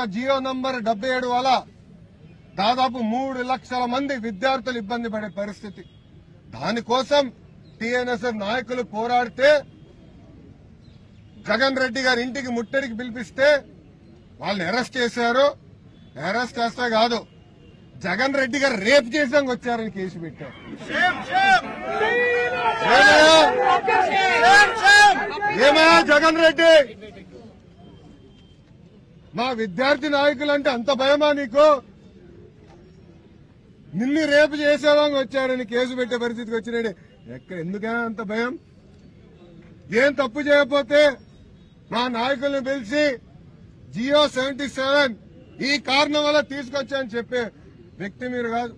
GO number డెబ్బై ఏడు వల్ల దాదాపు మూడు లక్షల మంది విద్యార్థులు ఇబ్బంది పడే పరిస్థితి దానికోసం టిఎన్ఎస్ఎఫ్ నాయకులు పోరాడితే జగన్ రెడ్డి గారి ఇంటికి ముట్టడికి పిలిపిస్తే వాళ్ళని అరెస్ట్ చేశారు అరెస్ట్ చేస్తే కాదు జగన్ రెడ్డి గారు రేప్ చేసాక వచ్చారని కేసు పెట్టారు ఏమయ్యా? ఏమయ్యా జగన్ రెడ్డి మా విద్యార్థి నాయకులు అంటే అంత భయమా నీకు నిన్ను రేపు చేసేవాங்க వచ్చాడని కేసు పెట్టే పరిస్థితికి వచ్చినాడు ఎక్కడ ఎందుకైనా అంత భయం ఏం తప్పు చేయకపోతే మా నాయకుల్ని పిలిచి జియో సెవెంటీ సెవెన్ ఈ కారణం వల్ల తీసుకొచ్చాని చెప్పే వ్యక్తి మీరు కాదు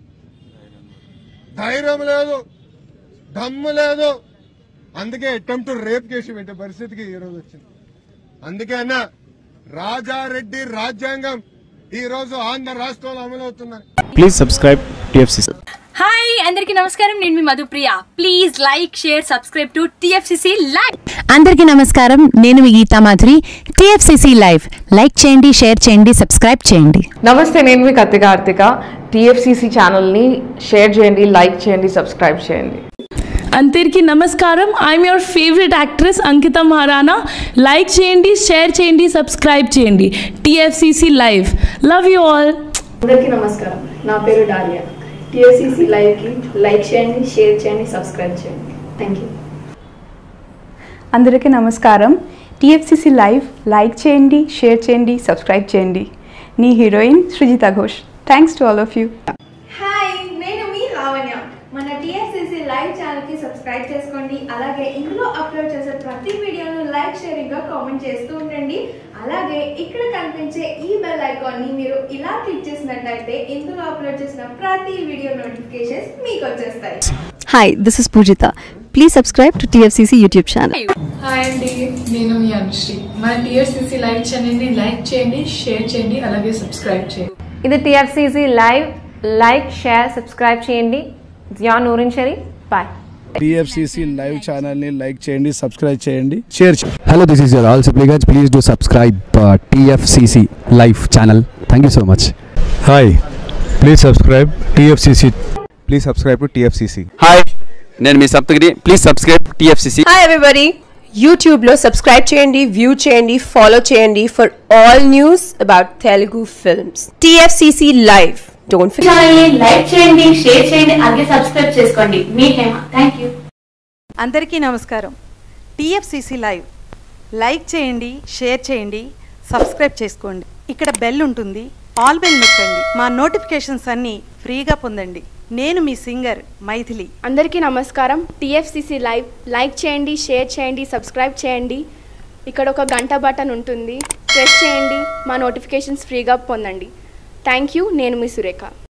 ధైర్యం లేదు దమ్ము లేదు అందుకే అటెంప్ట్ రేప్ కేసు పెట్టే పరిస్థితికి ఈ రోజు వచ్చింది అందుకే అన్న రాజారెడ్డి రాజ్యాంగం ఈ రోజు ఆంధ్ర రాష్ట్రంలో అమలవుతుందని Please subscribe TFCC. హాయ్ అందరికీ నమస్కారం నేను మీ Madhupriya please like share subscribe to TFCC live అందరికీ నమస్కారం నేను మీ Geetha Madhuri TFCC live like చేయండి షేర్ చేయండి సబ్స్క్రైబ్ చేయండి నమస్తే నేను మీ కత్తి కార్తిక టీఎఫ్సిసి ఛానల్ని షేర్ చేయండి లైక్ చేయండి సబ్స్క్రైబ్ చేయండి అందరికీ నమస్కారం I'm your favourite actress Ankita Maharana like చేయండి షేర్ చేయండి సబ్స్క్రైబ్ చేయండి TFCC live love you all అందరికీ నమస్కారం నా పేరు డాలియా టీఎస్సీసీ లైవ్కి లైక్ చేయండి షేర్ చేయండి సబ్స్క్రైబ్ చేయండి థ్యాంక్ యూ అందరికీ నమస్కారం టీఎఫ్సిసి లైవ్ లైక్ చేయండి షేర్ చేయండి సబ్స్క్రైబ్ చేయండి నీ heroine Srijita Ghosh thanks to all of you hi నేను మీ లావణ్య మన టీఎస్సీసీ లైవ్ ఛానల్కి సబ్స్క్రైబ్ చేసుకోండి అలాగే ఇందులో అప్లోడ్ చేసే ప్రతి వీడియోను లైక్ షేరింగ్గా కామెంట్ చేస్తూ ఉండండి అలాగే ఇక్కడ కనిపించే ఈ బెల్ ఐకాన్ని మీరు ఇలా క్లిక్ చేసినట్టయితే ఇందులో అప్లోడ్ చేసిన ప్రతి వీడియో నోటిఫికేషన్స్ మీకు వచ్చేస్తాయి hi this is Pujitha please subscribe to TFCC YouTube channel hi అండి నేను మీ అనుశ్రీ మన టీఎస్సీసీ లైవ్ ఛానల్ని లైక్ చేయండి షేర్ చేయండి అలాగే సబ్స్క్రైబ్ చేయండి ఇది TFCC live like share subscribe చేయండి జియా నూరిన్ షరీ బాయ్ TFCC లైవ్ ఛానల్ ని లైక్ చేయండి సబ్స్క్రైబ్ చేయండి షేర్ చేయండి Hello, this is your all supplicants. Please do subscribe uh, TFCC Live channel. Thank you so much. Hi please subscribe TFCC Please subscribe to TFCC. Hi నేను మీ Saptagiri please subscribe TFCC hi everybody యూట్యూబ్లో subscribe చేయండి view చేయండి follow చేయండి for all news about Telugu films TFCC live don't like చేయండి share చేయండి అలాగే subscribe చేసుకోండి మీ హేమ థ్యాంక్ యూ అందరికీ నమస్కారం టీఎఫ్సిసి లైవ్ లైక్ చేయండి షేర్ చేయండి సబ్స్క్రైబ్ చేసుకోండి ఇక్కడ బెల్ ఉంటుంది ఆల్ బెల్ నొక్కండి మా నోటిఫికేషన్స్ అన్నీ ఫ్రీగా పొందండి నేను మీ సింగర్ మైథిలి అందరికీ నమస్కారం టీఎఫ్సిసి లైవ్ లైక్ చేయండి షేర్ చేయండి సబ్స్క్రైబ్ చేయండి ఇక్కడ ఒక గంట బటన్ ఉంటుంది ప్రెస్ చేయండి మా నోటిఫికేషన్స్ ఫ్రీగా పొందండి థ్యాంక్ యూ నేను మీ సురేఖ